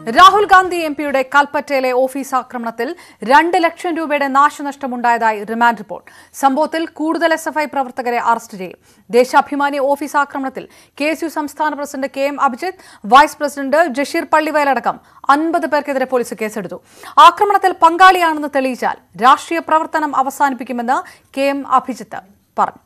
Rahul Gandhi M പിയുടെ കൽപ്പറ്റയിലെ office ആക്രമണത്തിൽ രണ്ട് ലക്ഷം രൂപയുടെ നാശനഷ്ടമുണ്ടായതായി റിമാൻഡ് റിപ്പോർട്ട് സംഭവത്തിൽ കൂടുതൽ എസ് എഫ് ഐ പ്രവർത്തകരെ അറസ്റ്റ് ചെയ്യും ദേശാഭിമാനി ഓഫീസ് ആക്രമണത്തിൽ കെ എസ് യു സംസ്ഥാന president K M Abhijith vice president Jasheer പള്ളിവയലടക്കം അൻപത് പേർക്കെതിരെ പോലീസ് കേസെടുത്തു ആക്രമണത്തിൽ പങ്കാളിയാണെന്ന് തെളിയിച്ചാൽ രാഷ്ട്രീയ പ്രവർത്തനം അവസാനിപ്പിക്കുമെന്ന് കെ എം അഭിജിത്ത് പറഞ്ഞു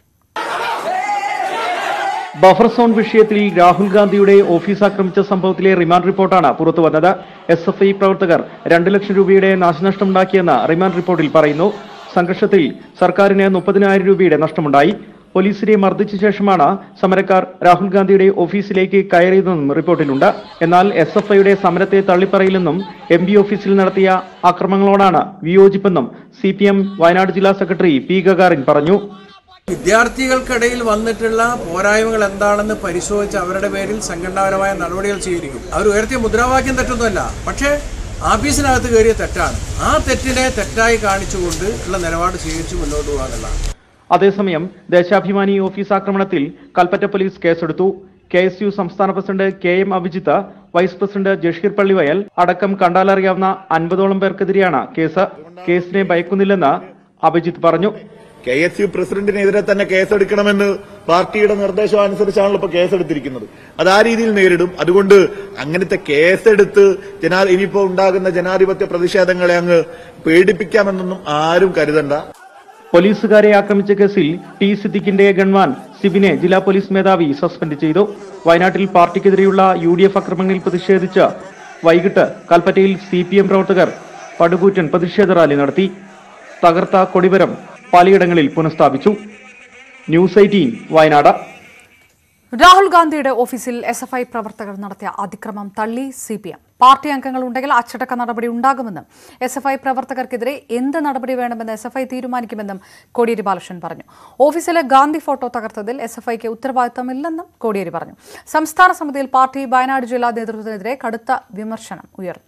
ബഫർ സോൺ വിഷയത്തിൽ രാഹുൽ ഗാന്ധിയുടെ ഓഫീസ് ആക്രമിച്ച സംഭവത്തിലെ റിമാൻഡ് റിപ്പോർട്ടാണ് പുറത്തുവന്നത് എസ് എഫ് ഐ പ്രവർത്തകർ രണ്ട് ലക്ഷം രൂപയുടെ നാശനഷ്ടമുണ്ടാക്കിയെന്ന് റിമാൻഡ് റിപ്പോർട്ടിൽ പറയുന്നു സംഘർഷത്തിൽ സർക്കാരിന് മുപ്പതിനായിരം രൂപയുടെ നഷ്ടമുണ്ടായി പോലീസിനെ മർദ്ദിച്ച ശേഷമാണ് സമരക്കാർ രാഹുൽ ഗാന്ധിയുടെ ഓഫീസിലേക്ക് കയറിയതെന്നും റിപ്പോർട്ടിലുണ്ട് എന്നാൽ എസ് എഫ് ഐയുടെ സമരത്തെ തള്ളിപ്പറയില്ലെന്നും എം പി ഓഫീസിൽ നടത്തിയ ആക്രമണങ്ങളോടാണ് വിയോജിപ്പെന്നും സി പി എം വയനാട് ജില്ലാ സെക്രട്ടറി പി ഗഗാറിൻ പറഞ്ഞു വിദ്യാർത്ഥികൾക്കിടയിൽ വന്നിട്ടുള്ള പോരായ്മകൾ എന്താണെന്ന് പരിശോധിച്ച് അവരുടെ പേരിൽ സംഘടനാപരമായ നടപടികൾ സ്വീകരിക്കും അവർ ഉയർത്തിയ മുദ്രാവാക്യം തെറ്റൊന്നുമല്ല പക്ഷേ ആഫീസിനകത്ത് കയറിയ തെറ്റാണ് ആ തെറ്റിനെ തെറ്റായി കാണിച്ചുകൊണ്ട് ഉള്ള നിലപാട് സ്വീകരിച്ച് മുന്നോട്ട് പോകാനുള്ളതാണ് അതേസമയം ദേശാഭിമാനി ഓഫീസ് ആക്രമണത്തിൽ കൽപ്പറ്റ പോലീസ് കേസെടുത്തു കെ എസ് യു സംസ്ഥാന president K M Abhijith vice president Jasheer Pallivayal അടക്കം കണ്ടാലറിയാവുന്ന അൻപതോളം പേർക്കെതിരെയാണ് കേസ് കേസിനെ ഭയക്കുന്നില്ലെന്ന് അഭിജിത്ത് പറഞ്ഞു കെ എസ് യു പ്രസിഡന്റിനെതിരെ തന്നെ കേസെടുക്കണമെന്ന് പാർട്ടിയുടെ നിർദ്ദേശം അനുസരിച്ചാണല്ലോ ഇപ്പൊ കേസെടുത്തിരിക്കുന്നത് അത് ആ രീതിയിൽ നേരിടും അതുകൊണ്ട് അങ്ങനത്തെ കേസെടുത്ത് ജനാ ഇനിയിപ്പോ ഉണ്ടാകുന്ന ജനാധിപത്യ പ്രതിഷേധങ്ങളെ അങ്ങ് പേടിപ്പിക്കാമെന്നൊന്നും ആരും കരുതണ്ട പോലീസുകാരെ ആക്രമിച്ച കേസിൽ ടി സിദ്ദിഖിന്റെ ഗൺമാൻ സിബിനെ ജില്ലാ പോലീസ് മേധാവി സസ്പെൻഡ് ചെയ്തു വയനാട്ടിൽ പാർട്ടിക്കെതിരെയുള്ള യു ഡി എഫ് ആക്രമണങ്ങളിൽ പ്രതിഷേധിച്ച് വൈകിട്ട് കൽപ്പറ്റയിൽ സി പി എം പ്രവർത്തകർ പടുകൂറ്റൻ പ്രതിഷേധ റാലി നടത്തി തകർത്ത കൊടിമരം പലയിടങ്ങളിൽ പുനഃസ്ഥാപിച്ചു ന്യൂസ് എയ്റ്റീൻ വയനാട് രാഹുൽ ഗാന്ധിയുടെ ഓഫീസിൽ എസ് എഫ് ഐ പ്രവർത്തകർ നടത്തിയ അതിക്രമം തള്ളി സി പി എം പാർട്ടി അംഗങ്ങൾ ഉണ്ടെങ്കിൽ അച്ചടക്ക നടപടി ഉണ്ടാകുമെന്നും എസ് എഫ് ഐ പ്രവർത്തകർക്കെതിരെ എന്ത് നടപടി വേണമെന്ന് എസ് എഫ് ഐ തീരുമാനിക്കുമെന്നും കോടിയേരി ബാലകൃഷ്ണൻ പറഞ്ഞു ഓഫീസിലെ ഗാന്ധി ഫോട്ടോ തകർത്തതിൽ എസ് എഫ് ഐക്ക് ഉത്തരവാദിത്തമില്ലെന്നും കോടിയേരി പറഞ്ഞു സംസ്ഥാന സമിതിയിൽ പാർട്ടി വയനാട് ജില്ലാ നേതൃത്വത്തിനെതിരെ കടുത്ത വിമർശനം ഉയർന്നു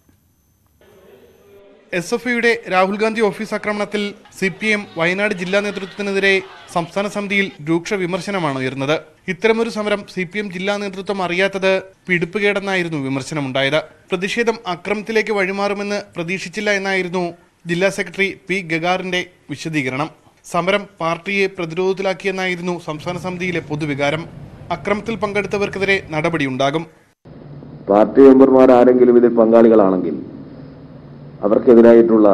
എസ് എഫ് ഐയുടെ രാഹുൽ ഗാന്ധി ഓഫീസ് ആക്രമണത്തിൽ സി പി എം വയനാട് ജില്ലാ നേതൃത്വത്തിനെതിരെ സംസ്ഥാന സമിതിയിൽ രൂക്ഷ വിമർശനമാണ് ഉയർന്നത് ഇത്തരമൊരു സമരം സി പി എം ജില്ലാ നേതൃത്വം അറിയാത്തത് പിടിപ്പുകേടെന്നായിരുന്നു വിമർശനമുണ്ടായത് പ്രതിഷേധം അക്രമത്തിലേക്ക് വഴിമാറുമെന്ന് പ്രതീക്ഷിച്ചില്ല എന്നായിരുന്നു ജില്ലാ സെക്രട്ടറി പി ഗഗാറിന്റെ വിശദീകരണം സമരം പാർട്ടിയെ പ്രതിരോധത്തിലാക്കിയെന്നായിരുന്നു സംസ്ഥാന സമിതിയിലെ പൊതുവികാരം അക്രമത്തിൽ പങ്കെടുത്തവർക്കെതിരെ നടപടിയുണ്ടാകും പാർട്ടി മെമ്പർമാർ ആരെങ്കിലും ഇതിൽ പങ്കാളികളാണെങ്കിൽ അവർക്കെതിരായിട്ടുള്ള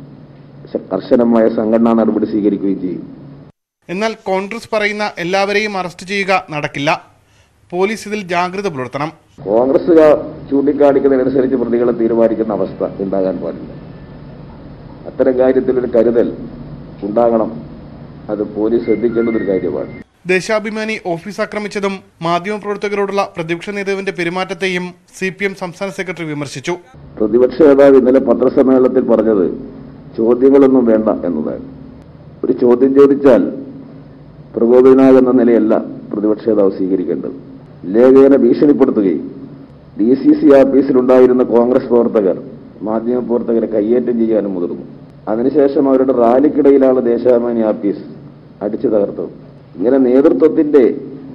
ശ- കർശനമായ സംഘടനാ നടപടി സ്വീകരിക്കുകയും ചെയ്യും എന്നാൽ കോൺഗ്രസ് പറയുന്ന എല്ലാവരെയും അറസ്റ്റ് ചെയ്യുക നടക്കില്ല പോലീസ് ഇതിൽ ജാഗ്രത പുലർത്തണം കോൺഗ്രസ് കാ- ചൂണ്ടിക്കാണിക്കുന്നതനുസരിച്ച് പ്രതികളെ തീരുമാനിക്കുന്ന അവസ്ഥ ഉണ്ടാകാൻ പാടില്ല അത്തരം കാര്യത്തിലൊരു കരുതൽ ഉണ്ടാകണം അത് പോലീസ് ശ്രദ്ധിക്കേണ്ടതൊരു കാര്യമാണ് ദേശാഭിമാനി ഓഫീസ് ആക്രമിച്ചതും മാധ്യമപ്രവർത്തകരോടുള്ള പ്രതിപക്ഷ നേതാവിന്റെ പെരുമാറ്റത്തെയും സി പി എം സംസ്ഥാന സെക്രട്ടറി വിമർശിച്ചു പ്രതിപക്ഷ നേതാവ് ഇന്നലെ പത്രസമ്മേളനത്തിൽ പറഞ്ഞത് ചോദ്യങ്ങളൊന്നും വേണ്ട എന്നതാണ് ഒരു ചോദ്യം ചോദിച്ചാൽ പ്രകോപിതനാകുന്ന നിലയല്ല പ്രതിപക്ഷ നേതാവ് സ്വീകരിക്കേണ്ടത് ലേഖകനെ ഭീഷണിപ്പെടുത്തുകയും ഡി സി സി ആഫീസിലുണ്ടായിരുന്ന കോൺഗ്രസ് പ്രവർത്തകർ മാധ്യമപ്രവർത്തകരെ കയ്യേറ്റം ചെയ്യാനും മുതിർന്നു അതിനുശേഷം അവരുടെ റാലിക്കിടയിലാണ് ദേശാഭിമാനി ആഫീസ് അടിച്ചു തകർത്തത് ഇങ്ങനെ നേതൃത്വത്തിന്റെ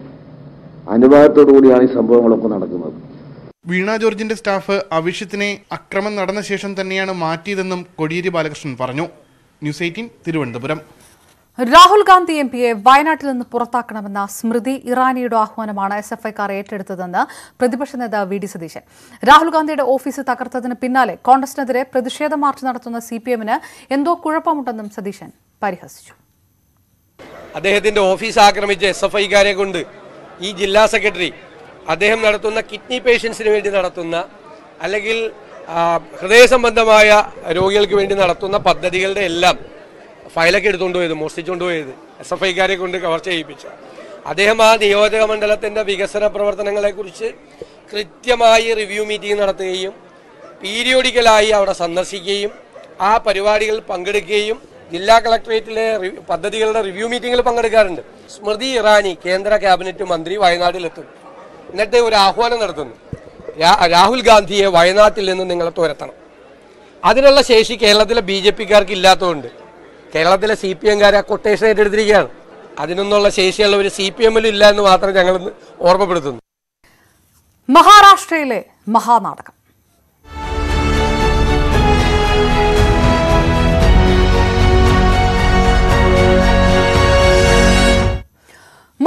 അനുവാദത്തോടു കൂടിയാണ് ഈ സംഭവങ്ങളൊക്കെ നടക്കുന്നത് വീണ ജോർജിന്റെ സ്റ്റാഫ് അവിഷ്യത്തിനെ അക്രമം നടന്ന ശേഷം തന്നെയാണ് മാറ്റിയതെന്നും കോടിയേരി ബാലകൃഷ്ണൻ പറഞ്ഞു news eighteen Thiruvananthapuram Rahul Gandhi M പിയെ വയനാട്ടിൽ നിന്ന് പുറത്താക്കണമെന്ന സ്മൃതി ഇറാനിയുടെ ആഹ്വാനമാണ് എസ് എഫ് ഐക്കാർ ഏറ്റെടുത്തതെന്ന് പ്രതിപക്ഷ നേതാവ് വി ഡി സതീശൻ രാഹുൽ ഗാന്ധിയുടെ ഓഫീസ് തകർത്തതിന് പിന്നാലെ കോൺഗ്രസിനെതിരെ പ്രതിഷേധ മാർച്ച് നടത്തുന്ന സി പി എമ്മിന് എന്തോ കുഴപ്പമുണ്ടെന്നും സതീശൻ പരിഹസിച്ചു അദ്ദേഹത്തിന്റെ ഓഫീസ് ആക്രമിച്ച എസ് എഫ് ഐക്കാരെ കൊണ്ട് ഈ ജില്ലാ സെക്രട്ടറി അദ്ദേഹം നടത്തുന്ന കിഡ്നി പേഷ്യൻസിന് വേണ്ടി നടത്തുന്ന അല്ലെങ്കിൽ ആ, ഹൃദയ സംബന്ധമായ രോഗികൾക്ക് വേണ്ടി നടത്തുന്ന പദ്ധതികളുടെ എല്ലാം ഫയലൊക്കെ എടുത്തുകൊണ്ട് പോയത് മോഷ്ടിച്ചുകൊണ്ട് പോയത് എസ് എഫ് ഐക്കാരെ കൊണ്ട് കവർച്ച ചെയ്യിപ്പിച്ചു അദ്ദേഹം ആ നിയോജക മണ്ഡലത്തിന്റെ വികസന പ്രവർത്തനങ്ങളെക്കുറിച്ച് കൃത്യമായി റിവ്യൂ മീറ്റിംഗ് നടത്തുകയും പീരിയോഡിക്കലായി അവിടെ സന്ദർശിക്കുകയും ആ പരിപാടികളിൽ പങ്കെടുക്കുകയും ജില്ലാ കളക്ടറേറ്റിലെ റി- പദ്ധതികളുടെ റിവ്യൂ മീറ്റിംഗിൽ പങ്കെടുക്കാറുണ്ട് സ്മൃതി ഇറാനി കേന്ദ്ര ക്യാബിനറ്റ് മന്ത്രി വയനാട്ടിലെത്തും എന്നിട്ട് ഒരു ആഹ്വാനം നടത്തുന്നു രാ- രാഹുൽ ഗാന്ധിയെ വയനാട്ടിൽ നിന്ന് നിങ്ങൾ തുരത്തണം അതിനുള്ള ശേഷി കേരളത്തിലെ ബി ജെ പിക്കാർക്ക് ഇല്ലാത്തതുകൊണ്ട് കേരളത്തിലെ സി പി എംകാരെ കൊട്ടേഷൻ ഏറ്റെടുത്തിരിക്കുകയാണ് അതിനൊന്നുള്ള ശേഷിയുള്ള ഒരു സി പി എമ്മിലും ഇല്ല എന്ന് മാത്രം ഞങ്ങൾ ഓർമ്മപ്പെടുത്തുന്നു മഹാരാഷ്ട്രയിലെ മഹാനാടകം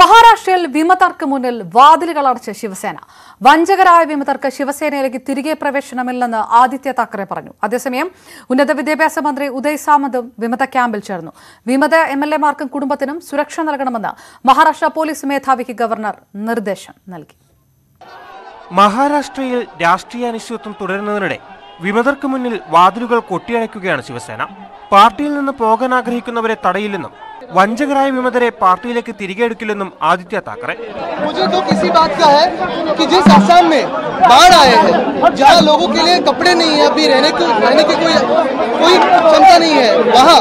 മഹാരാഷ്ട്രയിൽ വിമതർക്ക് മുന്നിൽ വാതിലുകൾ അടച്ച് ശിവസേന വഞ്ചകരായ വിമതർക്ക് ശിവസേനയിലേക്ക് തിരികെ പ്രവേശനമില്ലെന്ന് ആദിത്യ താക്കറെ പറഞ്ഞു അതേസമയം ഉന്നത വിദ്യാഭ്യാസ മന്ത്രി ഉദയ് സാമന്തും വിമത ക്യാമ്പിൽ ചേർന്നു വിമത എം എൽ എമാർക്കും കുടുംബത്തിനും സുരക്ഷ നൽകണമെന്ന് മഹാരാഷ്ട്ര പോലീസ് മേധാവിക്ക് ഗവർണർ നിർദ്ദേശം നൽകി മഹാരാഷ്ട്രയിൽ രാഷ്ട്രീയ അനിശ്ചിതത്വം തുടരുന്നതിനിടെ വിമതർക്ക് മുന്നിൽ വാതിലുകൾ കൊട്ടിയടയ്ക്കുകയാണ് ശിവസേന പാർട്ടിയിൽ നിന്ന് പോകാൻ ആഗ്രഹിക്കുന്നവരെ തടയില്ലെന്നും വഞ്ചകരായ വിമതരെ പാർട്ടിയിലേക്ക് തിരികെ എടുക്കില്ലെന്നും ആദിത്യ താക്കറെ मुझे दुख इसी बात का है कि जिस आसाम में बाढ़ आए हैं जहाँ लोगों के लिए कपड़े नहीं है अभी रहने को रहने की कोई कोई क्षमता नहीं है वहाँ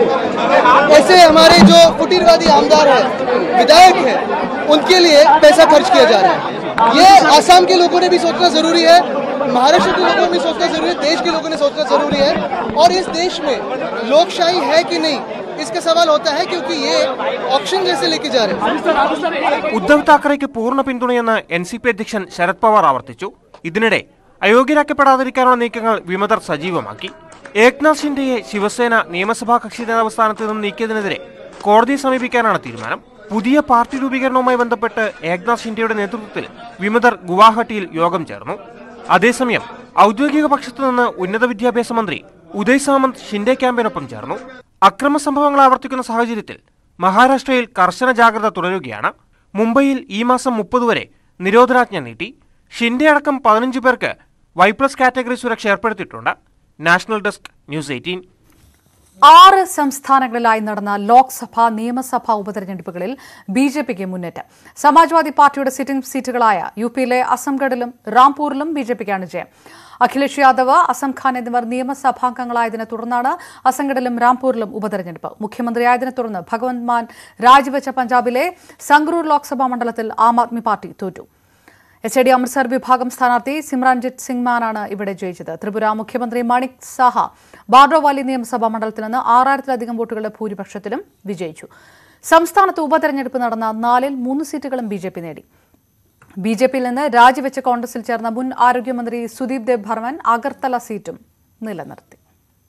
ऐसे हमारे जो कुटीरवादी आमदार है विधायक है उनके लिए पैसा खर्च किया जा रहा है ये आसाम के लोगों ने भी सोचना जरूरी है महाराष्ट्र के लोगों ने भी सोचना जरूरी है देश के लोगों ने सोचना जरूरी है और इस देश में लोकशाही है कि नहीं इसका सवाल होता है क्योंकि ये ऑप्शन जैसे लेके जा रहे हैं ഉദ്ധവ് താക്കറെയ്ക്ക് പൂർണ്ണ പിന്തുണയെന്ന് എൻ സി പി അധ്യക്ഷൻ ശരത് പവാർ ആവർത്തിച്ചു ഇതിനിടെ അയോഗ്യരാക്കപ്പെടാതിരിക്കാനുള്ള നീക്കങ്ങൾ വിമതർ സജീവമാക്കി ഏക്നാഥ് ഷിൻഡെയെ ശിവസേന നിയമസഭാ കക്ഷി നേതാവ് സ്ഥാനത്ത് നിന്നും നീക്കിയതിനെതിരെ കോടതിയെ സമീപിക്കാനാണ് തീരുമാനം പുതിയ പാർട്ടി രൂപീകരണവുമായി ബന്ധപ്പെട്ട് ഏക്നാഥ് ഷിൻഡെയുടെ നേതൃത്വത്തിൽ വിമതർ ഗുവാഹട്ടിയിൽ യോഗം ചേർന്നു അതേസമയം ഔദ്യോഗിക പക്ഷത്തു നിന്ന് ഉന്നത വിദ്യാഭ്യാസ മന്ത്രി ഉദയ് സാമന്ത് ഷിൻഡെ ക്യാമ്പിനൊപ്പം ചേർന്നു അക്രമ സംഭവങ്ങൾ ആവർത്തിക്കുന്ന സാഹചര്യത്തിൽ മഹാരാഷ്ട്രയിൽ കർശന ജാഗ്രത തുടരുകയാണ് മുംബൈയിൽ ഈ മാസം മുപ്പത് വരെ നിരോധനാജ്ഞ നീട്ടി ഷിൻഡെ അടക്കം പതിനഞ്ച് പേർക്ക് വൈ പ്ലസ് കാറ്റഗറി സുരക്ഷ ഏർപ്പെടുത്തിയിട്ടുണ്ട് നാഷണൽ ഡെസ്ക് ന്യൂസ് എയ്റ്റീൻ ആറ് സംസ്ഥാനങ്ങളിലായി നടന്ന ലോക്സഭ നിയമസഭാ ഉപതെരഞ്ഞെടുപ്പുകളിൽ ബി ജെ പിക്ക് മുന്നേറ്റം സമാജ്വാദി പാർട്ടിയുടെ സിറ്റിംഗ് സീറ്റുകളായ യു പിയിലെ അസംഗഡിലും റാംപൂരിലും ബി ജെ പിക്കാണ് ജയം അഖിലേഷ് യാദവ് അസം ഖാൻ എന്നിവർ നിയമസഭാംഗങ്ങളായതിനെ തുടർന്നാണ് അസംഗഡിലും റാംപൂരിലും ഉപതെരഞ്ഞെടുപ്പ് മുഖ്യമന്ത്രിയായതിനെ തുടർന്ന് ഭഗവന്ത് മാൻ രാജിവെച്ച പഞ്ചാബിലെ സംഗ്രൂർ ലോക്സഭാ മണ്ഡലത്തിൽ ആം ആദ്മി പാർട്ടി തോറ്റു എസ് ഐ ഡി അമൃത്സർ വിഭാഗം സ്ഥാനാർത്ഥി സിമ്രാൻജിത് സിംഗ് മാനാണ് ഇവിടെ ജയിച്ചത് ത്രിപുര മുഖ്യമന്ത്രി മണിക് സാഹ ബാർഡോവാലി നിയമസഭാ മണ്ഡലത്തിൽ നിന്ന് ആറായിരത്തിലധികം വോട്ടുകളുടെ ഭൂരിപക്ഷത്തിലും വിജയിച്ചു സംസ്ഥാനത്ത് ഉപതെരഞ്ഞെടുപ്പ് നടന്ന നാലിൽ മൂന്ന് സീറ്റുകളും ബി ജെ പി നേടി ബി ജെ പിയിൽ നിന്ന് രാജിവെച്ച് കോൺഗ്രസിൽ ചേർന്ന മുൻ ആരോഗ്യമന്ത്രി സുദീപ് ദേവ് ഭർമൻ അഗർത്തല സീറ്റും നിലനിർത്തി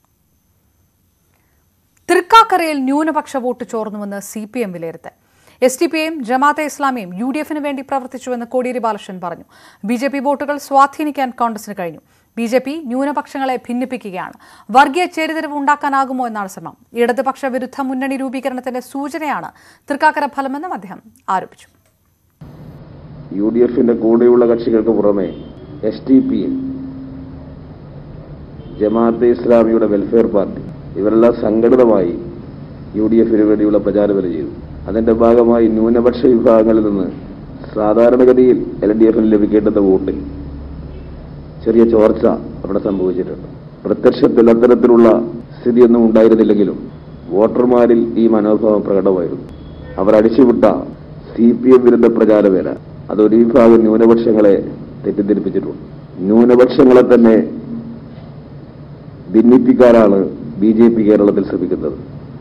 തൃക്കാക്കരയിൽ ന്യൂനപക്ഷ വോട്ട് ചോർന്നുവെന്ന് സി പി എം വിലയിരുത്തൽ എസ് ഡി പി ഐയും ജമാഅത്തെ ഇസ്ലാമിയും യു ഡി എഫിന് വേണ്ടി പ്രവർത്തിച്ചുവെന്ന് കോടിയേരി ബാലകൃഷ്ണൻ പറഞ്ഞു ബി ജെ പി വോട്ടുകൾ സ്വാധീനിക്കാൻ കോൺഗ്രസിന് കഴിഞ്ഞു ബി ജെ പി ന്യൂനപക്ഷങ്ങളെ ഭിന്നിപ്പിക്കുകയാണ് വർഗീയ ചേരിതിരിവ് ഉണ്ടാക്കാനാകുമോ എന്നാണ് ശ്രമം ഇടതുപക്ഷ വിരുദ്ധ മുന്നണി രൂപീകരണത്തിന്റെ സൂചനയാണ് തൃക്കാക്കര ഫലമെന്നും അദ്ദേഹം ആരോപിച്ചു യു ഡി എഫിന്റെ കൂടെയുള്ള കക്ഷികൾക്ക് പുറമെ എസ് ടി പി ജമാഅത്തെ ഇസ്ലാമിയുടെ വെൽഫെയർ പാർട്ടി ഇവരെല്ലാം സംഘടിതമായി യു ഡി എഫിന് വേണ്ടിയുള്ള പ്രചാരണം ചെയ്തു അതിന്റെ ഭാഗമായി ന്യൂനപക്ഷ വിഭാഗങ്ങളിൽ നിന്ന് സാധാരണഗതിയിൽ എൽ ഡി എഫിന് ലഭിക്കേണ്ടുന്ന വോട്ടിൽ ചെറിയ ചോർച്ച അവിടെ സംഭവിച്ചിട്ടുണ്ട് പ്രത്യക്ഷത്തിൽ അത്തരത്തിലുള്ള സ്ഥിതിയൊന്നും ഉണ്ടായിരുന്നില്ലെങ്കിലും വോട്ടർമാരിൽ ഈ മനോഭാവം പ്രകടമായിരുന്നു അവർ അടിച്ചുവിട്ട സി പി എം വിരുദ്ധ പ്രചാരവേല അതൊരു വിഭാഗം ന്യൂനപക്ഷങ്ങളെ തെറ്റിദ്ധരിപ്പിച്ചിട്ടുണ്ട് ന്യൂനപക്ഷങ്ങളെ തന്നെ ഭിന്നിപ്പിക്കാനാണ് ബി ജെ പി കേരളത്തിൽ ശ്രമിക്കുന്നത്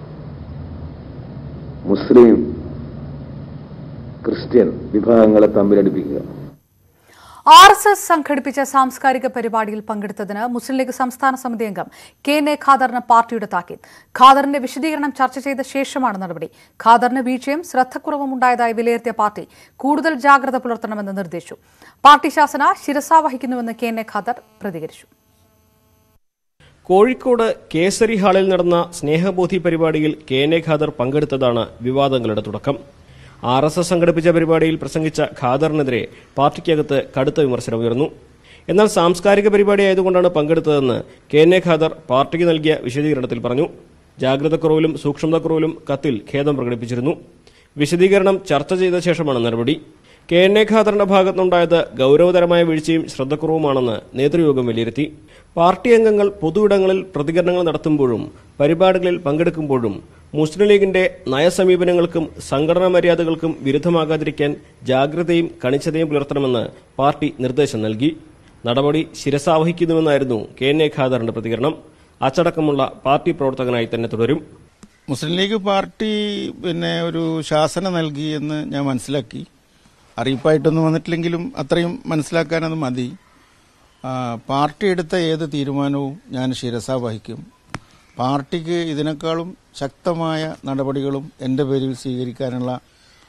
മുസ്ലിം ക്രിസ്ത്യൻ വിഭാഗങ്ങളെ തമ്മിലടിപ്പിക്കുക ആർ എസ് എസ് സംഘടിപ്പിച്ച സാംസ്കാരിക പരിപാടിയിൽ പങ്കെടുത്തതിന് മുസ്ലിം ലീഗ് സംസ്ഥാന സമിതി അംഗം കെ എൻ എ ഖാദറിന് പാർട്ടിയുടെ താക്കീത് ഖാദറിന്റെ വിശദീകരണം ചർച്ച ചെയ്ത ശേഷമാണ് നടപടി ഖാദറിന് വീഴ്ചയും ശ്രദ്ധക്കുറവും ഉണ്ടായതായി വിലയിരുത്തിയ പാർട്ടി കൂടുതൽ ജാഗ്രത പുലർത്തണമെന്ന് നിർദ്ദേശിച്ചു പാർട്ടി ശാസന ശിരസാ വഹിക്കുന്നുവെന്ന് കെ എൻ എ ഖാദർ പ്രതികരിച്ചു കോഴിക്കോട് കേസരി ഹാളിൽ നടന്ന സ്നേഹബോധി പരിപാടിയിൽ കെ എൻ എ ഖാദർ പങ്കെടുത്തതാണ് വിവാദങ്ങളുടെ തുടക്കം ആർ എസ് എസ് സംഘടിപ്പിച്ച പരിപാടിയിൽ പ്രസംഗിച്ച ഖാദറിനെതിരെ പാർട്ടിക്കകത്ത് കടുത്ത വിമർശനം ഉയർന്നു എന്നാൽ സാംസ്കാരിക പരിപാടി ആയതുകൊണ്ടാണ് പങ്കെടുത്തതെന്ന് കെ എൻ എ ഖാദർ പാർട്ടിക്ക് നൽകിയ വിശദീകരണത്തിൽ പറഞ്ഞു ജാഗ്രതക്കുറവിലും സൂക്ഷ്മതക്കുറവിലും കത്തിൽ ഖേദം പ്രകടിപ്പിച്ചിരുന്നു വിശദീകരണം ചർച്ച ചെയ്ത ശേഷമാണ് നടപടി കെ എൻ എ ഖാദറിന്റെ ഭാഗത്തുനിന്നുണ്ടായത് ഗൌരവതരമായ വീഴ്ചയും ശ്രദ്ധക്കുറവുമാണെന്ന് നേതൃയോഗം വിലയിരുത്തി പാർട്ടി അംഗങ്ങൾ പൊതുയിടങ്ങളിൽ പ്രതികരണങ്ങൾ നടത്തുമ്പോഴും പരിപാടികളിൽ പങ്കെടുക്കുമ്പോഴും മുസ്ലിം ലീഗിന്റെ നയസമീപനങ്ങൾക്കും സംഘടനാ മര്യാദകൾക്കും വിരുദ്ധമാകാതിരിക്കാൻ ജാഗ്രതയും കണിച്ചതയും പുലർത്തണമെന്ന് പാർട്ടി നിർദ്ദേശം നൽകി നടപടി ശിരസാവഹിക്കുന്നുവെന്നായിരുന്നു കെ എൻ എ ഖാദറിന്റെ പ്രതികരണം അച്ചടക്കമുള്ള പാർട്ടി പ്രവർത്തകനായി തന്നെ തുടരും മുസ്ലിം ലീഗ് പാർട്ടി പിന്നെ ഒരു ശാസന നൽകി എന്ന് ഞാൻ മനസ്സിലാക്കി അറിയിപ്പായിട്ടൊന്നും വന്നിട്ടില്ലെങ്കിലും അത്രയും മനസ്സിലാക്കാൻ അത് മതി ആ, പാർട്ടി എടുത്ത ഏത് തീരുമാനവും ഞാൻ ശിരസ വഹിക്കും പാർട്ടിക്ക് ഇതിനേക്കാളും ശക്തമായ നടപടികളും എൻ്റെ പേരിൽ സ്വീകരിക്കാനുള്ള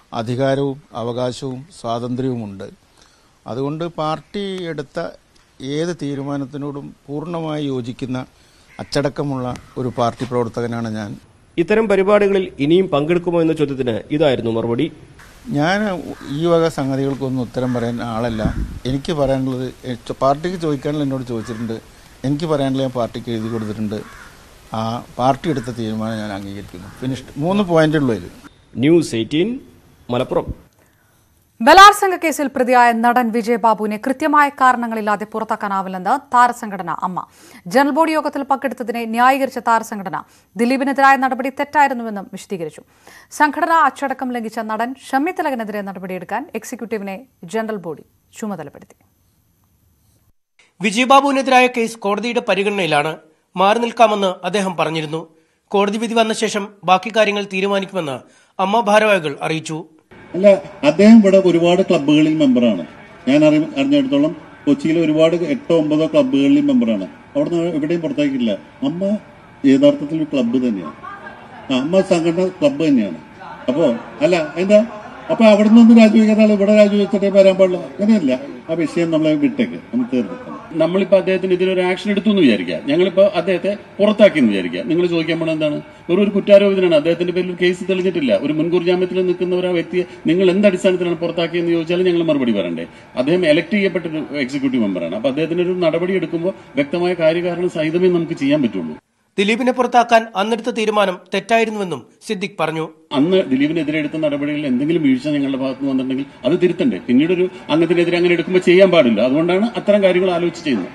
അധികാരവും അവകാശവും സ്വാതന്ത്ര്യവുമുണ്ട് അതുകൊണ്ട് പാർട്ടി എടുത്ത ഏത് തീരുമാനത്തിനോടും പൂർണ്ണമായി യോജിക്കുന്ന അച്ചടക്കമുള്ള ഒരു പാർട്ടി പ്രവർത്തകനാണ് ഞാൻ ഇത്തരം പരിപാടികളിൽ ഇനിയും പങ്കെടുക്കുമോ എന്ന ചോദ്യത്തിന് ഇതായിരുന്നു മറുപടി ഞാൻ ഈ വക സംഗതികൾക്കൊന്നും ഉത്തരം പറയാൻ ആളല്ല എനിക്ക് പറയാനുള്ളത് എ- പാർട്ടിക്ക് ചോദിക്കാനുള്ള എന്നോട് ചോദിച്ചിട്ടുണ്ട് എനിക്ക് പറയാനുള്ളത് ഞാൻ പാർട്ടിക്ക് എഴുതി കൊടുത്തിട്ടുണ്ട് ആ പാർട്ടി എടുത്ത തീരുമാനം ഞാൻ അംഗീകരിക്കുന്നു ഫിനിഷ്ഡ് മൂന്ന് പോയിന്റ് ഉള്ളൂ അതിൽ ന്യൂസ് എയ്റ്റീൻ മലപ്പുറം ബലാത്സംഗ കേസിൽ പ്രതിയായ നടൻ വിജയബാബുവിനെ കൃത്യമായ കാരണങ്ങളില്ലാതെ പുറത്താക്കാനാവില്ലെന്ന് താരസംഘടന അമ്മ ജനറൽ ബോഡി യോഗത്തിൽ പങ്കെടുത്തതിനെ ന്യായീകരിച്ച താരസംഘടന ദിലീപിനെതിരായ നടപടി തെറ്റായിരുന്നുവെന്നും വിശദീകരിച്ചു സംഘടന അച്ചടക്കം ലംഘിച്ച നടൻ ഷമ്മി തിലകനെതിരെ നടപടിയെടുക്കാൻ എക്സിക്യൂട്ടീവിനെ ജനറൽ ബോഡി ചുമതലപ്പെടുത്തി വിജയബാബുവിനെതിരായ കേസ് കോടതിയുടെ പരിഗണനയിലാണ് മാറി നിൽക്കാമെന്ന് അദ്ദേഹം പറഞ്ഞിരുന്നു കോടതി വിധി വന്ന ശേഷം ബാക്കി കാര്യങ്ങൾ തീരുമാനിക്കുമെന്ന് അമ്മ ഭാരവാഹികൾ അറിയിച്ചു അല്ല അദ്ദേഹം ഇവിടെ ഒരുപാട് ക്ലബ്ബുകളിൽ മെമ്പറാണ് ഞാൻ അറി അറിഞ്ഞിടത്തോളം കൊച്ചിയിലെ ഒരുപാട് എട്ടോ ഒമ്പതോ ക്ലബ്ബുകളിൽ മെമ്പറാണ് അവിടെ നിന്ന് എവിടെയും പുറത്താക്കിയില്ല അമ്മ യഥാർത്ഥത്തിൽ ഒരു ക്ലബ്ബ് തന്നെയാണ് ആ, അമ്മ സംഘടന ക്ലബ്ബ് തന്നെയാണ് അപ്പോ അല്ല എന്താ അപ്പൊ അവിടെ നിന്ന് രാജിവെക്കാത്ത ആൾ ഇവിടെ രാജിവെച്ചിട്ടേ വരാൻ പാടില്ല അങ്ങനെയല്ല ആ വിഷയം നമ്മളെ വിട്ടേക്ക് നമുക്ക് തീർന്നിട്ടുണ്ട് നമ്മളിപ്പോ അദ്ദേഹത്തിന് ഇതിനൊരു ആക്ഷൻ എടുത്തു എന്ന് വിചാരിക്കുക ഞങ്ങളിപ്പോ അദ്ദേഹത്തെ പുറത്താക്കി എന്ന് വിചാരിക്കുക നിങ്ങൾ ചോദിക്കാൻ പോണത് എന്താണ് വെറും ഒരു കുറ്റാരോപിതനാണ് അദ്ദേഹത്തിന്റെ പേരിൽ ഒരു കേസ് തെളിഞ്ഞിട്ടില്ല ഒരു മുൻകൂർ ജാമ്യത്തിൽ നിൽക്കുന്ന ഒരു വ്യക്തിയെ നിങ്ങൾ എന്ത് അടിസ്ഥാനത്തിലാണ് പുറത്താക്കിയെന്ന് ചോദിച്ചാൽ ഞങ്ങൾ മറുപടി പറയണ്ടേ അദ്ദേഹം എലക്ട് ചെയ്യപ്പെട്ട ഒരു എക്സിക്യൂട്ടീവ് മെമ്പറാണ് അപ്പൊ അദ്ദേഹത്തിന് ഒരു നടപടി എടുക്കുമ്പോൾ വ്യക്തമായ കാര്യകാരണം സഹിതമേ നമുക്ക് ചെയ്യാൻ പറ്റുള്ളൂ ദിലീപിനെ പുറത്താക്കാൻ അന്നെടുത്ത തീരുമാനം തെറ്റായിരുന്നുവെന്നും സിദ്ദിഖ് പറഞ്ഞു അന്ന് ദിലീപിനെതിരെ എടുത്ത നടപടികളിൽ എന്തെങ്കിലും വീഴ്ച ഞങ്ങളുടെ ഭാഗത്ത് നിന്ന് വന്നിട്ടുണ്ടെങ്കിൽ അത് തിരുത്തണ്ടേ പിന്നീട് ഒരു അംഗത്തിനെതിരെ അങ്ങനെ എടുക്കുമ്പോൾ ചെയ്യാൻ പാടില്ല അതുകൊണ്ടാണ് അത്തരം കാര്യങ്ങൾ ആലോചിച്ച് ചെയ്യുന്നത്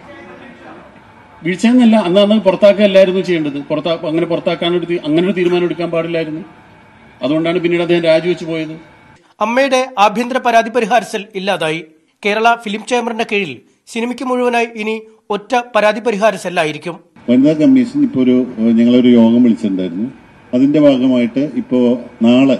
വീഴ്ച എന്നല്ല അന്ന് അന്ന് പുറത്താക്കുകയല്ലായിരുന്നു ചെയ്യേണ്ടത് പുറത്താ അങ്ങനെ പുറത്താക്കാനൊരു തീ- അങ്ങനെ ഒരു തീരുമാനം എടുക്കാൻ പാടില്ലായിരുന്നു അതുകൊണ്ടാണ് പിന്നീട് അദ്ദേഹം രാജിവെച്ച് പോയത് അമ്മയുടെ ആഭ്യന്തര പരാതി പരിഹാര സെൽ ഇല്ലാതായി കേരള ഫിലിം ചേംബറിന്റെ കീഴിൽ സിനിമയ്ക്ക് മുഴുവനായി ഇനി ഒറ്റ പരാതി പരിഹാര സെല്ലായിരിക്കും വനിതാ കമ്മീഷൻ ഇപ്പോൾ ഒരു ഏഹ്, ഞങ്ങളൊരു യോഗം വിളിച്ചിട്ടുണ്ടായിരുന്നു അതിന്റെ ഭാഗമായിട്ട് ഇപ്പോൾ നാളെ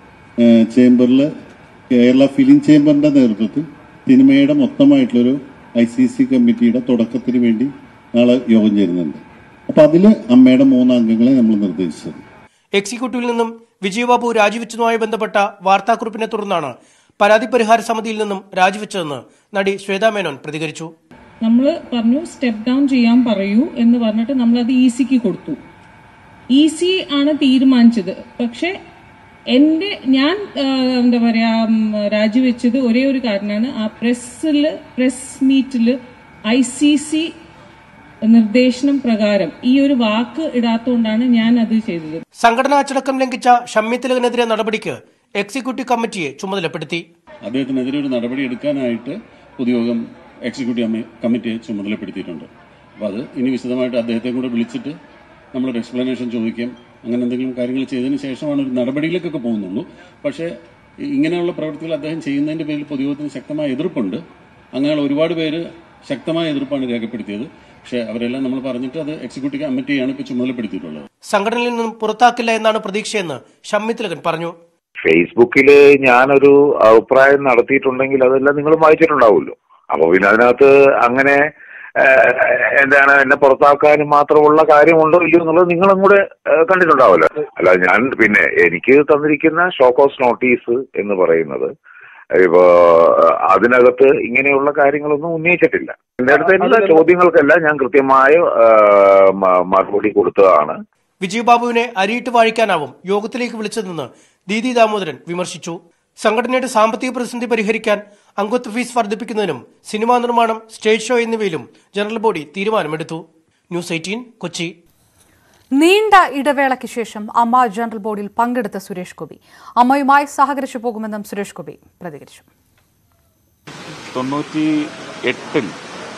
ചേംബറിൽ കേരള ഫിലിം ചേംബറിന്റെ നേതൃത്വത്തിൽ സിനിമയുടെ മൊത്തമായിട്ടുള്ളൊരു ഐ സി സി കമ്മിറ്റിയുടെ തുടക്കത്തിന് വേണ്ടി നാളെ യോഗം ചേരുന്നുണ്ട് അപ്പൊ അതില് അമ്മയുടെ മൂന്ന് അംഗങ്ങളെ നമ്മൾ നിർദ്ദേശിച്ചത് എക്സിക്യൂട്ടീവിൽ നിന്നും വിജയബാബു രാജിവെച്ചതുമായി ബന്ധപ്പെട്ട വാർത്താക്കുറിപ്പിനെ തുടർന്നാണ് പരാതി പരിഹാര സമിതിയിൽ നിന്നും രാജിവെച്ചതെന്ന് നടി ശ്വേതാ മേനോൻ പ്രതികരിച്ചു നമ്മൾ പറഞ്ഞു സ്റ്റെപ്പ് ഡൗൺ ചെയ്യാൻ പറയൂ എന്ന് പറഞ്ഞിട്ട് നമ്മൾ അത് ഇ സിക്ക് കൊടുത്തു ഇ സി ആണ് തീരുമാനിച്ചത് പക്ഷെ എൻ്റെ ഞാൻ ആ, എന്താ പറയാ ഉം, രാജിവെച്ചത് ഒരേ ഒരു കാരണമാണ് ആ പ്രസ്സിൽ പ്രസ് മീറ്റിൽ ഐ സി സി നിർദ്ദേശനം പ്രകാരം ഈ ഒരു വാക്ക് ഇടാത്തതുകൊണ്ടാണ് ഞാൻ അത് ചെയ്തത് സംഘടനാ അച്ചടക്കം ലംഘിച്ച ഷമ്മി തിലകനെതിരെ നടപടിക്ക് എക്സിക്യൂട്ടീവ് കമ്മിറ്റിയെ ചുമതലപ്പെടുത്തി അദ്ദേഹത്തിനെതിരെ ഒരു നടപടി എടുക്കാനായിട്ട് പൊതുയോഗം എക്സിക്യൂട്ടീവ് അമ്മ- കമ്മിറ്റിയെ ചുമതലപ്പെടുത്തിയിട്ടുണ്ട് അപ്പോൾ അത് ഇനി വിശദമായിട്ട് അദ്ദേഹത്തെ കൂടെ വിളിച്ചിട്ട് നമ്മളൊരു എക്സ്പ്ലനേഷൻ ചോദിക്കാം അങ്ങനെ എന്തെങ്കിലും കാര്യങ്ങൾ ചെയ്തതിന് ശേഷമാണ് ഒരു നടപടിയിലേക്കൊക്കെ പോകുന്നുള്ളൂ പക്ഷേ ഈ ഇങ്ങനെയുള്ള പ്രവൃത്തികൾ അദ്ദേഹം ചെയ്യുന്നതിന്റെ പേരിൽ പൊതുയോഗത്തിന് ശക്തമായ എതിർപ്പുണ്ട് അങ്ങനെയുള്ള ഒരുപാട് പേര് ശക്തമായ എതിർപ്പാണ് രേഖപ്പെടുത്തിയത് പക്ഷേ അവരെല്ലാം നമ്മൾ പറഞ്ഞിട്ട് അത് എക്സിക്യൂട്ടീവ് കമ്മിറ്റിയാണ് ഇപ്പോൾ ചുമതലപ്പെടുത്തിയിട്ടുള്ളത് സംഘടനയിൽ നിന്നും പുറത്താക്കില്ല എന്നാണ് പ്രതീക്ഷയെന്ന് ഷമ്മി തിലകൻ പറഞ്ഞു ഫേസ്ബുക്കില് ഞാനൊരു അഭിപ്രായം നടത്തിയിട്ടുണ്ടെങ്കിൽ അതെല്ലാം നിങ്ങൾ വായിച്ചിട്ടുണ്ടാവുമല്ലോ അപ്പൊ പിന്നെ അതിനകത്ത് അങ്ങനെ ഏഹ്, എന്താണ് എന്നെ പുറത്താക്കാനും മാത്രമുള്ള കാര്യമുണ്ടോ ഇല്ലയോ എന്നുള്ളത് നിങ്ങളും കൂടെ ഏഹ്, കണ്ടിട്ടുണ്ടാവുമല്ലോ അല്ല ഞാൻ പിന്നെ എനിക്ക് തന്നിരിക്കുന്ന ഷോക്കോസ് നോട്ടീസ് എന്ന് പറയുന്നത് ഇപ്പോ അതിനകത്ത് ഇങ്ങനെയുള്ള കാര്യങ്ങളൊന്നും ഉന്നയിച്ചിട്ടില്ല എന്റെ അടുത്ത് എല്ലാ ചോദ്യങ്ങൾക്കെല്ലാം ഞാൻ കൃത്യമായ ഏഹ്, മ- മറുപടി കൊടുത്തതാണ് വിജയബാബുവിനെ അരിയിട്ട് വാഴിക്കാനാവും യോഗത്തിലേക്ക് വിളിച്ചതെന്ന് ദീദി ദാമോദരൻ വിമർശിച്ചു സംഘടനയുടെ സാമ്പത്തിക പ്രതിസന്ധി പരിഹരിക്കാൻ അംഗത്വ ഫീസ് വർദ്ധിപ്പിക്കുന്നതിനും സിനിമാ നിർമ്മാണം സ്റ്റേജ് ഷോ എന്നിവയിലും ജനറൽ ബോഡി തീരുമാനമെടുത്തു ന്യൂസ് എയ്റ്റീൻ കൊച്ചി നീണ്ട ഇടവേളയ്ക്ക് ശേഷം അമ്മ ജനറൽ ബോർഡിൽ പങ്കെടുത്ത സുരേഷ് ഗോപി അമ്മയുമായി സഹകരിച്ചു പോകുമെന്നും സുരേഷ് ഗോപി പ്രതികരിച്ചു തൊണ്ണൂറ്റി എട്ടിൽ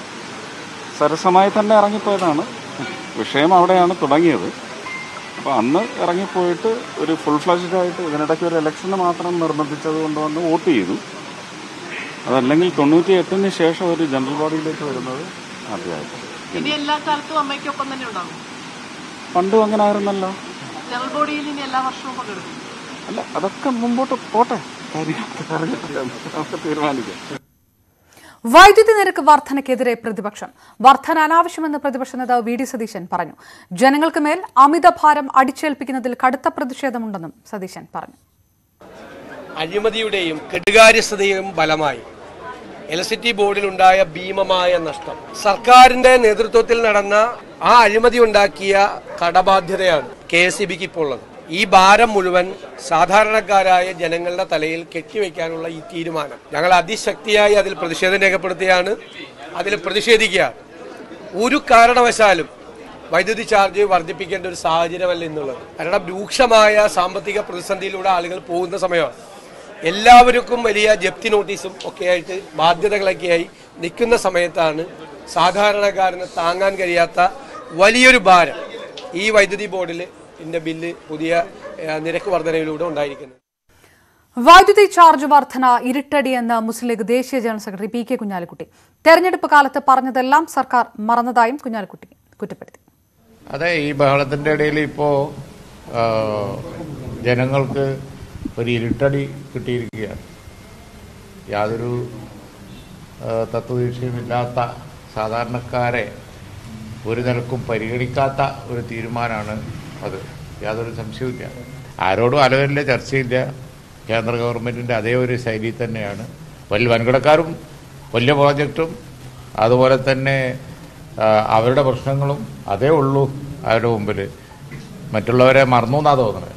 സരസമായി തന്നെ ഇറങ്ങിപ്പോയതാണ് വിഷയം അവിടെയാണ് തുടങ്ങിയത് അപ്പോൾ അന്ന് ഇറങ്ങിപ്പോയിട്ട് ഒരു ഫുൾ ഫ്ലഷ്ഡ് ആയിട്ട് ഇതിനിടയ്ക്ക് ഒരു ഇലക്ഷന് മാത്രം നിർബന്ധിച്ചത് കൊണ്ട് വന്ന് വോട്ട് ചെയ്തു അതല്ലെങ്കിൽ തൊണ്ണൂറ്റി എട്ടിന് ശേഷം ഒരു ജനറൽ ബോഡിയിലേക്ക് വരുന്നത് ആദ്യമായിട്ട് ഇനി എല്ലാ കാലത്തും അമ്മയ്ക്കൊപ്പം തന്നെ ഉണ്ടാകും പണ്ടും അങ്ങനെ ആയിരുന്നല്ലോ ജനറൽ ബോഡിയിൽ ഇനി എല്ലാ വർഷവും പങ്കെടുക്കും അല്ല അതൊക്കെ മുമ്പോട്ട് പോട്ടെ കാര്യം അറിഞ്ഞിട്ടില്ല നമുക്ക് തീരുമാനിക്കാം വൈദ്യുതി നിരക്ക് വർധനയ്ക്കെതിരെ പ്രതിപക്ഷം വർധന അനാവശ്യമെന്ന് പ്രതിപക്ഷ നേതാവ് വി ഡി സതീശൻ പറഞ്ഞു ജനങ്ങൾക്ക് മേൽ അമിത ഭാരം അടിച്ചേൽപ്പിക്കുന്നതിൽ കടുത്ത പ്രതിഷേധമുണ്ടെന്നും സതീശൻ പറഞ്ഞു അഴിമതിയുടെയും കെടുകാര്യസ്ഥതയും ഫലമായി ഇലക്ട്രിസിറ്റി ബോർഡിലുണ്ടായ ഭീമമായ നഷ്ടം സർക്കാരിന്റെ നേതൃത്വത്തിൽ നടന്ന ആ അഴിമതി ഉണ്ടാക്കിയ കടബാധ്യതയാണ് കെ എസ് ഇ ബിക്ക് ഇപ്പോൾ ഉള്ളത് ഈ ഭാരം മുഴുവൻ സാധാരണക്കാരായ ജനങ്ങളുടെ തലയിൽ കെട്ടിവെക്കാനുള്ള ഈ തീരുമാനം ഞങ്ങൾ അതിശക്തിയായി അതിൽ പ്രതിഷേധം രേഖപ്പെടുത്തുകയാണ് അതിൽ പ്രതിഷേധിക്കുകയാണ് ഒരു കാരണവശാലും വൈദ്യുതി ചാർജ് വർദ്ധിപ്പിക്കേണ്ട ഒരു സാഹചര്യമല്ല ഇന്നുള്ളത് കാരണം രൂക്ഷമായ സാമ്പത്തിക പ്രതിസന്ധിയിലൂടെ ആളുകൾ പോകുന്ന സമയമാണ് എല്ലാവർക്കും വലിയ ജപ്തി നോട്ടീസും ഒക്കെയായിട്ട് ബാധ്യതകളൊക്കെയായി നിൽക്കുന്ന സമയത്താണ് സാധാരണക്കാരന് താങ്ങാൻ കഴിയാത്ത വലിയൊരു ഭാരം ഈ വൈദ്യുതി ബോർഡിൽ ഇതിന്റെ ബില്ല് പുതിയ ഏഹ്, നിരക്ക് വർധനയിലൂടെ ഉണ്ടായിരിക്കുന്നത് വൈദ്യുതി ചാർജ് വർധന ഇരുട്ടടിയെന്ന് മുസ്ലിം ലീഗ് ദേശീയ general secretary P K Kunhalikutty തെരഞ്ഞെടുപ്പ് കാലത്ത് പറഞ്ഞതെല്ലാം സർക്കാർ മറന്നതായും കുഞ്ഞാലിക്കുട്ടി കുറ്റപ്പെടുത്തി അതെ ഈ ബഹളത്തിന്റെ ഇടയിൽ ഇപ്പോ ആ, ജനങ്ങൾക്ക് ഒരു ഇരുട്ടടി കിട്ടിയിരിക്കുകയാണ് യാതൊരു ആ, തത്വദീക്ഷയുമില്ലാത്ത സാധാരണക്കാരെ ഒരു നിലക്കും പരിഗണിക്കാത്ത ഒരു തീരുമാനമാണ് അത് യാതൊരു സംശയവുമില്ല ആരോടും അലവില്ല ചർച്ചയില്ല കേന്ദ്ര ഗവൺമെന്റിന്റെ അതേ ഒരു ശൈലി തന്നെയാണ് വലിയ വൻകിടക്കാരും വലിയ പ്രോജക്റ്റും അതുപോലെ തന്നെ ആ, അവരുടെ പ്രശ്നങ്ങളും അതേ ഉള്ളൂ അവരുടെ മുമ്പിൽ മറ്റുള്ളവരെ മറന്നു എന്നാ തോന്നുന്നത്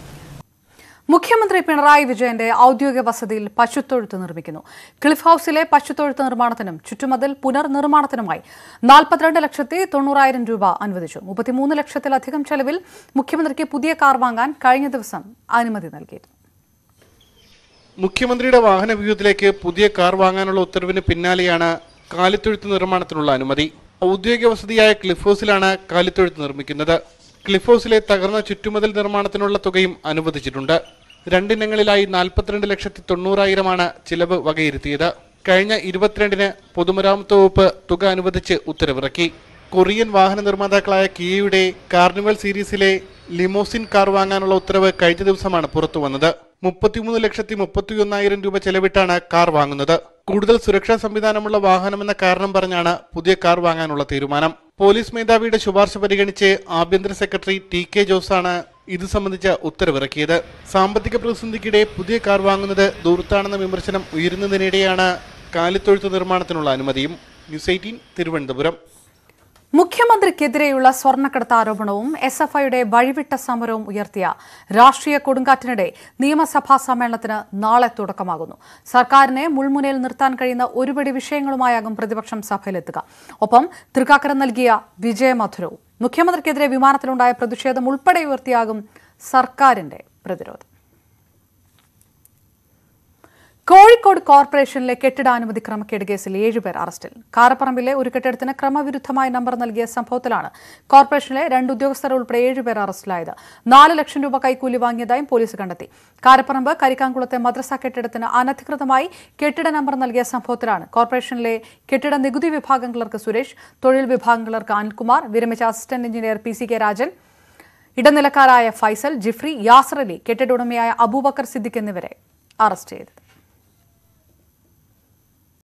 മുഖ്യമന്ത്രി പിണറായി വിജയന്റെ ഔദ്യോഗിക വസതിയിൽ പശുത്തൊഴുത്ത് നിർമ്മിക്കുന്നു ക്ലിഫ് ഹൌസിലെ പശുത്തൊഴുത്ത് നിർമ്മാണത്തിനും ചുറ്റുമതിൽ പുനർനിർമ്മാണത്തിനുമായി നാൽപ്പത്തിരണ്ട് ലക്ഷത്തി തൊണ്ണൂറായിരം രൂപ അനുവദിച്ചു മുപ്പത്തിമൂന്ന് ലക്ഷത്തിലധികം ചെലവിൽ മുഖ്യമന്ത്രിക്ക് പുതിയ കാർ വാങ്ങാൻ കഴിഞ്ഞ ദിവസം അനുമതി നൽകിയിരുന്നു മുഖ്യമന്ത്രിയുടെ വാഹന വ്യൂഹത്തിലേക്ക് പുതിയ കാർ വാങ്ങാനുള്ള ഉത്തരവിന് പിന്നാലെയാണ് കാലിത്തൊഴുത്ത് നിർമ്മാണത്തിനുള്ള അനുമതി ഔദ്യോഗിക വസതിയായ ക്ലിഫ് ഹൗസിലാണ് കാലിത്തൊഴുത്ത് നിർമ്മിക്കുന്നത് ക്ലിഫ് ഹൗസിലെ തകർന്ന ചുറ്റുമതിൽ നിർമ്മാണത്തിനുള്ള തുകയും അനുവദിച്ചിട്ടുണ്ട് രണ്ടിനങ്ങളിലായി നാൽപ്പത്തിരണ്ട് ലക്ഷത്തി തൊണ്ണൂറായിരമാണ് ചിലവ് വകയിരുത്തിയത് കഴിഞ്ഞ ഇരുപത്തിരണ്ടിന് പൊതുമരാമത്ത് വകുപ്പ് തുക അനുവദിച്ച് ഉത്തരവിറക്കി കൊറിയൻ വാഹന നിർമ്മാതാക്കളായ കിയയുടെ കാർണിവൽ സീരീസിലെ ലിമോസിൻ കാർ വാങ്ങാനുള്ള ഉത്തരവ് കഴിഞ്ഞ ദിവസമാണ് പുറത്തു വന്നത് മുപ്പത്തിമൂന്ന് ലക്ഷത്തി മുപ്പത്തിയൊന്നായിരം രൂപ ചെലവിട്ടാണ് കാർ വാങ്ങുന്നത് കൂടുതൽ സുരക്ഷാ സംവിധാനമുള്ള വാഹനമെന്ന കാരണം പറഞ്ഞാണ് പുതിയ കാർ വാങ്ങാനുള്ള തീരുമാനം പോലീസ് മേധാവിയുടെ ശുപാർശ പരിഗണിച്ച് ആഭ്യന്തര സെക്രട്ടറി ടി കെ ജോസാണ് ഇത് സംബന്ധിച്ച ഉത്തരവിറക്കിയത് സാമ്പത്തിക പ്രതിസന്ധിക്കിടെ പുതിയ കാർ വാങ്ങുന്നത് ദൂരത്താണെന്ന വിമർശനം ഉയരുന്നതിനിടെയാണ് കാലിത്തൊഴുത്ത് നിർമ്മാണത്തിനുള്ള അനുമതിയും ന്യൂസ് എയ്റ്റീൻ തിരുവനന്തപുരം മുഖ്യമന്ത്രിക്കെതിരെയുള്ള സ്വർണ്ണക്കടത്ത് ആരോപണവും എസ് എഫ് ഐയുടെ വഴിവിട്ട സമരവും ഉയർത്തിയ രാഷ്ട്രീയ കൊടുങ്കാറ്റിനിടെ നിയമസഭാ സമ്മേളനത്തിന് നാളെ തുടക്കമാകുന്നു സർക്കാരിനെ മുൾമുനയിൽ നിർത്താൻ കഴിയുന്ന ഒരുപടി വിഷയങ്ങളുമായാകും പ്രതിപക്ഷം സഭയിലെത്തുക ഒപ്പം തൃക്കാക്കര നൽകിയ വിജയമധുരവും മുഖ്യമന്ത്രിക്കെതിരെ വിമാനത്തിലുണ്ടായ പ്രതിഷേധം ഉൾപ്പെടെ ഉയർത്തിയാകും സർക്കാരിന്റെ പ്രതിരോധം കോഴിക്കോട് കോർപ്പറേഷനിലെ കെട്ടിടാനുമതി ക്രമക്കേട് കേസിൽ ഏഴുപേർ അറസ്റ്റിൽ കാരപ്പറമ്പിലെ ഒരു കെട്ടിടത്തിന് ക്രമവിരുദ്ധമായ നമ്പർ നൽകിയ സംഭവത്തിലാണ് കോർപ്പറേഷനിലെ രണ്ട് ഉദ്യോഗസ്ഥർ ഉൾപ്പെടെ ഏഴുപേർ അറസ്റ്റിലായത് നാല് ലക്ഷം രൂപ കൈക്കൂലി വാങ്ങിയതായും പോലീസ് കണ്ടെത്തി കാരപ്പറമ്പ് കരിക്കാംകുളത്തെ മദ്രസ കെട്ടിടത്തിന് അനധികൃതമായി കെട്ടിട നമ്പർ നൽകിയ സംഭവത്തിലാണ് കോർപ്പറേഷനിലെ കെട്ടിട നികുതി വിഭാഗം ക്ലർക്ക് സുരേഷ് തൊഴിൽ വിഭാഗം ക്ലർക്ക് അനിൽകുമാർ വിരമിച്ച assistant engineer P C K Rajan ഇടനിലക്കാരായ ഫൈസൽ ജിഫ്രി യാസർ അലി കെട്ടിട ഉടമയായ അബൂബക്കർ സിദ്ദിഖ് എന്നിവരെ അറസ്റ്റ് ചെയ്തത്